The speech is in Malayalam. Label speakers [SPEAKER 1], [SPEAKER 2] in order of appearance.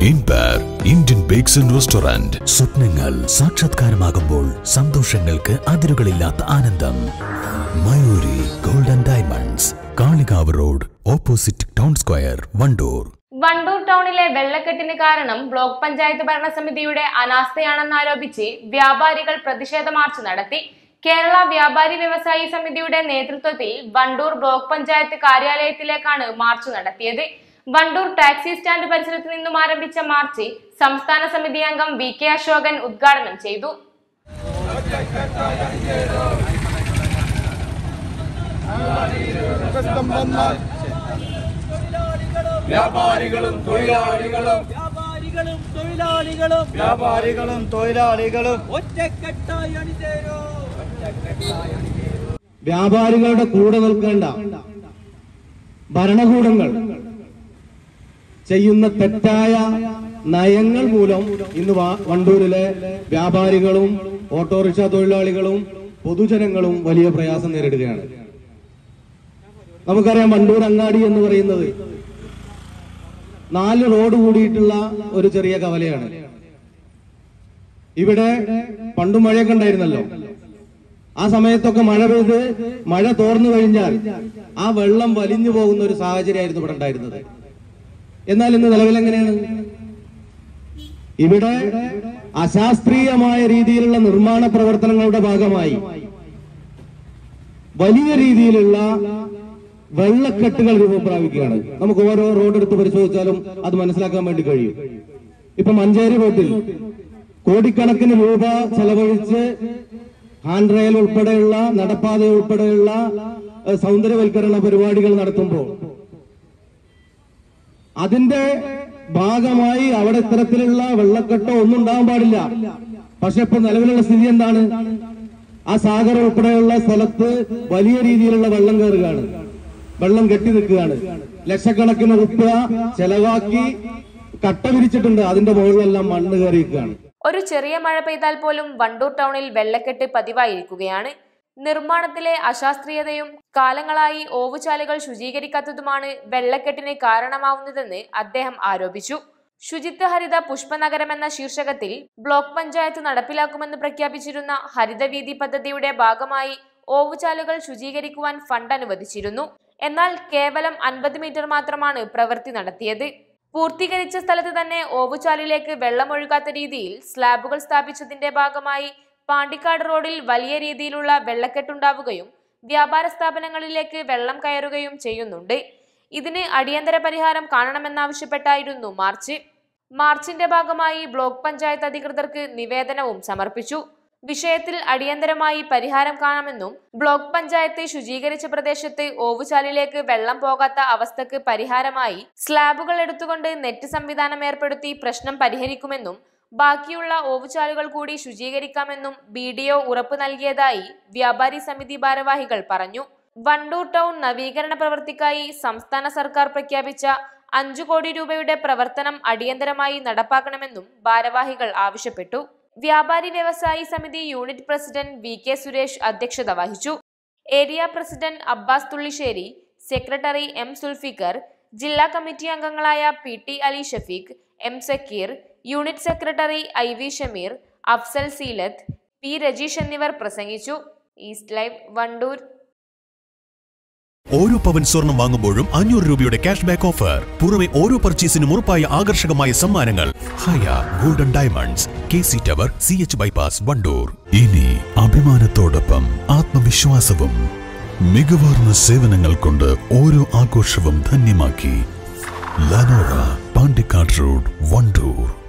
[SPEAKER 1] ഇൻപാർ ഇന്ത്യൻ ബേക്സ് ആൻഡ് റെസ്റ്റോറന്റ്
[SPEAKER 2] സ്വപ്നങ്ങൾ സാക്ഷാത്കാരമാകുമ്പോൾ സന്തോഷങ്ങൾക്ക് അതിരുകളില്ലാത്ത ആനന്ദം Mayuri golden diamonds Kalikavu road opposite town square Wandoor
[SPEAKER 3] Wandoor ടൗണിലെ വെള്ളക്കെട്ടിന് കാരണം ബ്ലോക്ക് പഞ്ചായത്ത് ഭരണസമിതിയുടെ അനാസ്ഥയാണെന്നാരോപിച്ച് വ്യാപാരികൾ പ്രതിഷേധ മാർച്ച് നടത്തി കേരള വ്യാപാരി വ്യവസായി സമിതിയുടെ നേതൃത്വത്തിൽ വണ്ടൂർ ബ്ലോക്ക് പഞ്ചായത്ത് കാര്യാലയത്തിലേക്കാണ് മാർച്ച് നടത്തിയത് വണ്ടൂർ ടാക്സി സ്റ്റാൻഡ് പരിസരത്ത് നിന്നും ആരംഭിച്ച മാർച്ച് സംസ്ഥാന സമിതി അംഗം വി കെ അശോകൻ ഉദ്ഘാടനം ചെയ്തു
[SPEAKER 4] വ്യാപാരികളും തൊഴിലാളികളും
[SPEAKER 5] വ്യാപാരികളും തൊഴിലാളികളും
[SPEAKER 4] വ്യാപാരികളും തൊഴിലാളികളും
[SPEAKER 5] ഒറ്റക്കെട്ടായി അണിചേരൂ
[SPEAKER 6] വ്യാപാരികളുടെ കൂടെ നിൽക്കേണ്ട ഭരണകൂടങ്ങൾ ചെയ്യുന്ന തെറ്റായ നയങ്ങൾ മൂലം ഇന്ന് വ- വണ്ടൂരിലെ വ്യാപാരികളും ഓട്ടോറിക്ഷ തൊഴിലാളികളും പൊതുജനങ്ങളും വലിയ പ്രയാസം നേരിടുകയാണ് നമുക്കറിയാം വണ്ടൂർ അങ്ങാടി എന്ന് പറയുന്നത് നാല് റോഡ് കൂടിയിട്ടുള്ള ഒരു ചെറിയ കവലയാണ് ഇവിടെ പണ്ട് മഴയൊക്കെ ഉണ്ടായിരുന്നല്ലോ ആ സമയത്തൊക്കെ മഴ പെയ്ത് മഴ തോർന്നു കഴിഞ്ഞാൽ ആ വെള്ളം വലിഞ്ഞു പോകുന്ന ഒരു സാഹചര്യമായിരുന്നു ഇവിടെ ഉണ്ടായിരുന്നത് എന്നാൽ ഇന്ന് നിലവിൽ എങ്ങനെയാണ് ഇവിടെ അശാസ്ത്രീയമായ രീതിയിലുള്ള നിർമ്മാണ പ്രവർത്തനങ്ങളുടെ ഭാഗമായി വലിയ രീതിയിലുള്ള വെള്ളക്കെട്ടുകൾ രൂപം പ്രാപിക്കുകയാണ് നമുക്ക് ഓരോ റോഡ് എടുത്ത് പരിശോധിച്ചാലും അത് മനസ്സിലാക്കാൻ വേണ്ടി കഴിയും ഇപ്പൊ മഞ്ചേരി റോഡിൽ കോടിക്കണക്കിന് രൂപ ചെലവഴിച്ച് ഹാൻഡ് റെയിൽ ഉൾപ്പെടെയുള്ള നടപ്പാത ഉൾപ്പെടെയുള്ള ഏഹ്, സൗന്ദര്യവൽക്കരണ പരിപാടികൾ നടത്തുമ്പോൾ അതിന്റെ ഭാഗമായി അവിടെ ഇത്തരത്തിലുള്ള വെള്ളക്കെട്ടോ ഒന്നും ഉണ്ടാകാൻ പാടില്ല പക്ഷെ ഇപ്പൊ നിലവിലുള്ള സ്ഥിതി എന്താണ് ആ സാഗർ ഉൾപ്പെടെയുള്ള സ്ഥലത്ത് വലിയ രീതിയിലുള്ള വെള്ളം കയറുകയാണ് വെള്ളം കെട്ടി നിൽക്കുകയാണ് ലക്ഷക്കണക്കിന് റുപ്യ ചെലവാക്കി കട്ട വിരിച്ചിട്ടുണ്ട് അതിന്റെ മുകളിലെല്ലാം മണ്ണ് കയറിയിരിക്കുകയാണ്
[SPEAKER 3] ഒരു ചെറിയ മഴ പെയ്താൽ പോലും വണ്ടൂർ ടൗണിൽ വെള്ളക്കെട്ട് പതിവായിരിക്കുകയാണ് നിർമ്മാണത്തിലെ അശാസ്ത്രീയതയും കാലങ്ങളായി ഓവുചാലുകൾ ശുചീകരിക്കാത്തതുമാണ് വെള്ളക്കെട്ടിന് കാരണമാവുന്നതെന്ന് അദ്ദേഹം ആരോപിച്ചു ശുചിത്വ ഹരിത പുഷ്പനഗരം എന്ന ശീർഷകത്തിൽ ബ്ലോക്ക് പഞ്ചായത്ത് നടപ്പിലാക്കുമെന്ന് പ്രഖ്യാപിച്ചിരുന്ന ഹരിതവീതി പദ്ധതിയുടെ ഭാഗമായി ഓവുചാലുകൾ ശുചീകരിക്കുവാൻ ഫണ്ട് അനുവദിച്ചിരുന്നു എന്നാൽ കേവലം അൻപത് മീറ്റർ മാത്രമാണ് പ്രവൃത്തി നടത്തിയത് പൂർത്തീകരിച്ച സ്ഥലത്ത് തന്നെ ഓവുചാലിലേക്ക് വെള്ളമൊഴുകാത്ത രീതിയിൽ സ്ലാബുകൾ സ്ഥാപിച്ചതിന്റെ ഭാഗമായി പാണ്ടിക്കാട് റോഡിൽ വലിയ രീതിയിലുള്ള വെള്ളക്കെട്ടുണ്ടാവുകയും വ്യാപാര സ്ഥാപനങ്ങളിലേക്ക് വെള്ളം കയറുകയും ചെയ്യുന്നുണ്ട് ഇതിന് അടിയന്തര പരിഹാരം കാണണമെന്നാവശ്യപ്പെട്ടായിരുന്നു മാർച്ച് മാർച്ചിന്റെ ഭാഗമായി ബ്ലോക്ക് പഞ്ചായത്ത് അധികൃതർക്ക് നിവേദനവും സമർപ്പിച്ചു വിഷയത്തിൽ അടിയന്തരമായി പരിഹാരം കാണാമെന്നും ബ്ലോക്ക് പഞ്ചായത്ത് ശുചീകരിച്ച പ്രദേശത്ത് ഓവുചാലിലേക്ക് വെള്ളം പോകാത്ത അവസ്ഥക്ക് പരിഹാരമായി സ്ലാബുകൾ എടുത്തുകൊണ്ട് നെറ്റ് സംവിധാനം ഏർപ്പെടുത്തി പ്രശ്നം പരിഹരിക്കുമെന്നും ബാക്കിയുള്ള ഓവുചാലുകൾ കൂടി ശുചീകരിക്കാമെന്നും ബി ഡി ഒ ഉറപ്പു നൽകിയതായി വ്യാപാരി സമിതി ഭാരവാഹികൾ പറഞ്ഞു വണ്ടൂർ ടൗൺ നവീകരണ പ്രവൃത്തിക്കായി സംസ്ഥാന സർക്കാർ പ്രഖ്യാപിച്ച അഞ്ചു കോടി രൂപയുടെ പ്രവർത്തനം അടിയന്തരമായി നടപ്പാക്കണമെന്നും ഭാരവാഹികൾ ആവശ്യപ്പെട്ടു വ്യാപാരി വ്യവസായി സമിതി unit president V K Suresh അധ്യക്ഷത വഹിച്ചു area president Abbas Thullissery secretary M Sulfikar ജില്ലാ കമ്മിറ്റി അംഗങ്ങളായ P T Ali Shafeeq M Sakeer unit secretary I V Shameer Afsal Seelath P Rajeesh എന്നിവർ പ്രസംഗിച്ചു ഈസ്റ്റ് ലൈവ് വണ്ടൂർ
[SPEAKER 2] ഓരോ പവൻ സ്വർണം വാങ്ങുമ്പോഴും അഞ്ഞൂറ് രൂപയുടെ ക്യാഷ് ബാക്ക് ഓഫർ പുറമെ ഓരോ പർച്ചേസിനും ഉറപ്പായ ആകർഷകമായ സമ്മാനങ്ങൾ Haya golden diamonds K C tower C H bypass Wandoor
[SPEAKER 1] ഇനി അഭിമാനത്തോടൊപ്പം ആത്മവിശ്വാസവും മികവാർന്ന സേവനങ്ങൾ കൊണ്ട് ഓരോ ആഘോഷവും ധന്യമാക്കി ലനോറ പാണ്ടിക്കാട് റോഡ് വണ്ടൂർ